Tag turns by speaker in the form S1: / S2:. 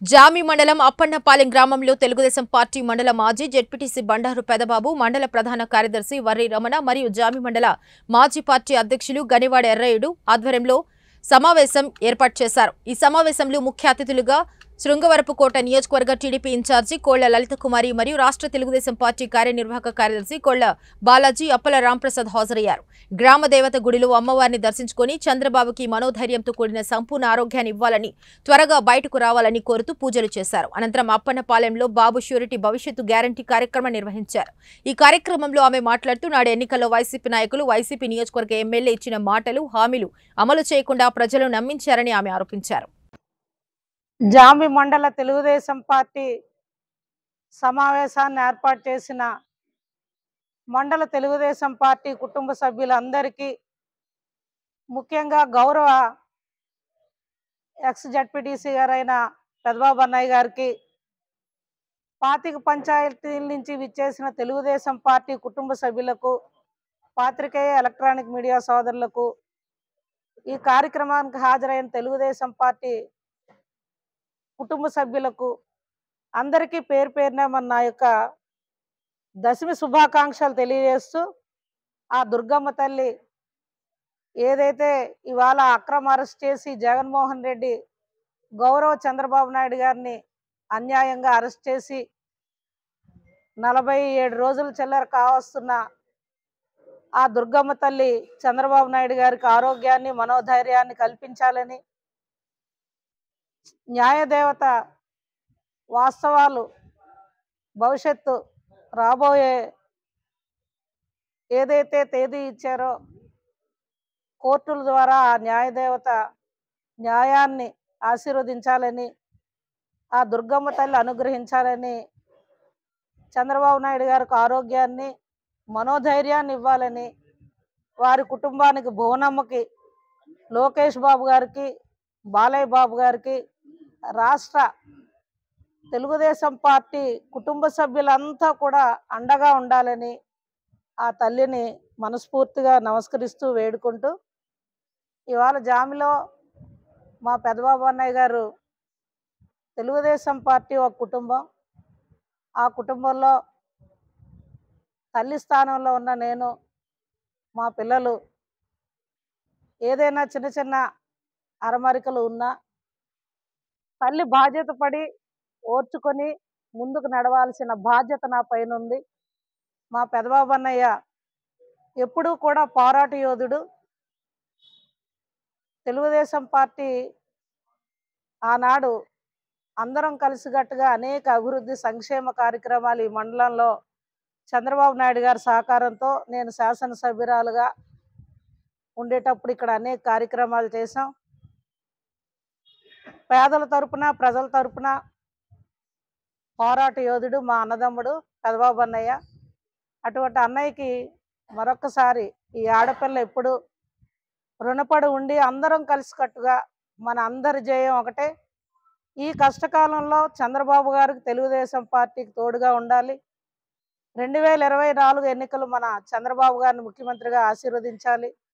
S1: జామి మండలం అప్పన్నపాలెం గ్రామంలో తెలుగుదేశం పార్టీ మండల మాజీ జెడ్పీటీసీ బండారు పెదబాబు మండల ప్రధాన కార్యదర్శి వర్రి రమణ మరియు జామి మండల మాజీ పార్టీ అధ్యక్షులు గనివాడ ఎర్రయ్యుడు ఆధ్వర్యంలో సమావేశం ఏర్పాటు చేశారు ఈ సమావేశంలో ముఖ్య అతిథులుగా శృంగవరపుకోట నియోజకవర్గ టీడీపీ ఇన్ఛార్జి కోళ్ల లలిత కుమారి మరియు రాష్ట్ర తెలుగుదేశం పార్టీ కార్యనిర్వాహక కార్యదర్శి కోళ్ల బాలాజీ అప్పల రాంప్రసాద్ హాజరయ్యారు గ్రామ దేవత గుడిలో అమ్మవారిని దర్శించుకొని చంద్రబాబుకి మనోధైర్యంతో కూడిన సంపూర్ణ ఆరోగ్యాన్ని ఇవ్వాలని త్వరగా బయటకు రావాలని కోరుతూ పూజలు చేశారు అనంతరం అప్పన్నపాలెంలో బాబు ష్యూరిటీ భవిష్యత్తు గ్యారంటీ కార్యక్రమం నిర్వహించారు ఈ కార్యక్రమంలో ఆమె మాట్లాడుతూ నాడు ఎన్నికల్లో వైసీపీ నాయకులు వైసీపీ నియోజకవర్గ ఎమ్మెల్యే ఇచ్చిన మాటలు హామీలు అమలు చేయకుండా ప్రజలను నమ్మించారని ఆమె ఆరోపించారు
S2: జాంబి మండల తెలుగుదేశం పార్టీ సమావేశాన్ని ఏర్పాటు చేసిన మండల తెలుగుదేశం పార్టీ కుటుంబ సభ్యులందరికీ ముఖ్యంగా గౌరవ ఎక్స్ జడ్పీటీసీ గారైన పెదబాబు అన్నయ్య గారికి పాతిక పంచాయతీల నుంచి విచ్చేసిన తెలుగుదేశం పార్టీ కుటుంబ సభ్యులకు పాత్రికేయ ఎలక్ట్రానిక్ మీడియా సోదరులకు ఈ కార్యక్రమానికి హాజరైన తెలుగుదేశం పార్టీ కుటుంబ సభ్యులకు అందరికీ పేరు పేరున మన నా యొక్క దశమి శుభాకాంక్షలు తెలియజేస్తూ ఆ దుర్గమ్మ తల్లి ఏదైతే ఇవాళ అక్రమ అరెస్ట్ చేసి జగన్మోహన్ రెడ్డి గౌరవ చంద్రబాబు నాయుడు గారిని అన్యాయంగా అరెస్ట్ చేసి నలభై ఏడు రోజులు చిల్లర కావస్తున్న ఆ దుర్గమ్మ తల్లి చంద్రబాబు నాయుడు గారికి ఆరోగ్యాన్ని మనోధైర్యాన్ని కల్పించాలని న్యాయదేవత వాస్తవాలు భవిష్యత్తు రాబోయే ఏదైతే తేదీ ఇచ్చారో కోర్టుల ద్వారా ఆ న్యాయదేవత న్యాయాన్ని ఆశీర్వదించాలని ఆ దుర్గమ్మ తల్లి అనుగ్రహించాలని చంద్రబాబు నాయుడు గారికి ఆరోగ్యాన్ని మనోధైర్యాన్ని ఇవ్వాలని వారి కుటుంబానికి భువనమ్మకి లోకేష్ బాబు గారికి బాలయ్య బాబు గారికి రాష్ట్ర తెలుగుదేశం పార్టీ కుటుంబ సభ్యులంతా కూడా అండగా ఉండాలని ఆ తల్లిని మనస్ఫూర్తిగా నమస్కరిస్తూ వేడుకుంటూ ఇవాళ జామిలో మా పెదబాబు అన్నయ్య గారు తెలుగుదేశం పార్టీ ఒక కుటుంబం ఆ కుటుంబంలో తల్లి స్థానంలో ఉన్న నేను మా పిల్లలు ఏదైనా చిన్న చిన్న అరమరికలు ఉన్నా తల్లి బాధ్యత పడి ఓర్చుకొని ముందుకు నడవాల్సిన బాధ్యత నా పైన ఉంది మా పెదబాబు అన్నయ్య ఎప్పుడూ కూడా పోరాట యోధుడు తెలుగుదేశం పార్టీ ఆనాడు అందరం కలిసికట్టుగా అనేక అభివృద్ధి సంక్షేమ కార్యక్రమాలు ఈ మండలంలో చంద్రబాబు నాయుడు గారి సహకారంతో నేను శాసనసభ్యురాలుగా ఉండేటప్పుడు ఇక్కడ అనేక కార్యక్రమాలు చేశాం పేదల తరపున ప్రజల తరపున పోరాట యోధుడు మా అన్నదమ్ముడు పెదబాబు అన్నయ్య అటువంటి అన్నయ్యకి మరొకసారి ఈ ఆడపిల్ల ఎప్పుడు రుణపడి ఉండి అందరం కలిసికట్టుగా మన అందరి జయం ఒకటే ఈ కష్టకాలంలో చంద్రబాబు గారికి తెలుగుదేశం పార్టీకి తోడుగా ఉండాలి రెండు వేల ఇరవై నాలుగు ఎన్నికలు మన చంద్రబాబు గారిని ముఖ్యమంత్రిగా ఆశీర్వదించాలి